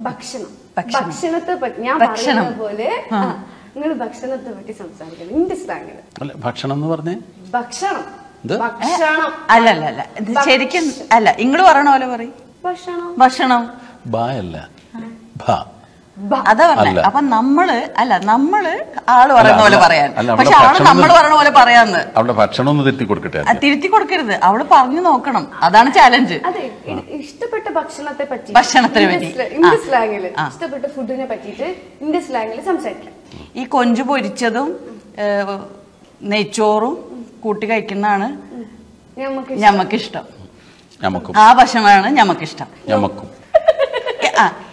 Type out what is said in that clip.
ഭക്ഷണം ഭക്ഷണം. ഭക്ഷണത്തെ പറ്റി ഞാൻ ഭക്ഷണം. പറയുന്ന പോലെ നിങ്ങൾ ഭക്ഷണത്തെ പറ്റി സംസാരിക്കണം ഇന്റെ സ്ലാങ്ങില് അല്ല ഭക്ഷണം എന്ന് പറഞ്ഞേ ഭക്ഷണം ഇത്? ഭക്ഷണം അല്ല അല്ല അല്ല ഇത് ശരിക്കും അല്ല ഇങ്ങള് പറയണ പോലെ പറയും ഭക്ഷണം ഭക്ഷണം ബാ അല്ല ഭ ഭ- അതാ പറഞ്ഞെ അല്ല. അപ്പൊ നമ്മള് അല്ല നമ്മള് ആള് പറയുന്ന പോലെ അല്ല, പറയാൻ അല്ല, അവിടെ പക്ഷെ ആള് ഭക്ഷണം നമ്മൾ എന്ന് പറയണ പോലെ പറയാന്ന് അവിടെ ഭക്ഷണം ഒന്ന് തിരുത്തി കൊടുക്കട്ടെ ആ, തിരുത്തി കൊടുക്കരുത് അവള് പറഞ്ഞു നോക്കണം അതാണ് ചാലഞ്ച് അതെ ഇ- ഇഷ്ടപ്പെട്ട ഭക്ഷണത്തെ പറ്റി ഭക്ഷണത്തിനെ പറ്റി. ഇന്ത്യ ആ. സ്ലാങ്ങില് ആ. ഇഷ്ടപ്പെട്ട ഫുഡിനെ പറ്റിയിട്ട് ഇന്ത്യ സ്ലാങ്ങില് സംസാരിക്കാം ഈ കൊഞ്ച് പൊരിച്ചതും ഏ, നെയ്ച്ചോറും കൂട്ടി കഴിക്കുന്നതാണ് നമുക്ക് ഞമ്മക്കിഷ്ടം ഞമ്മക്കും ആ ഭക്ഷണമാണ് ഞമ്മക്കിഷ്ടം ഞമ്മക്കും ആ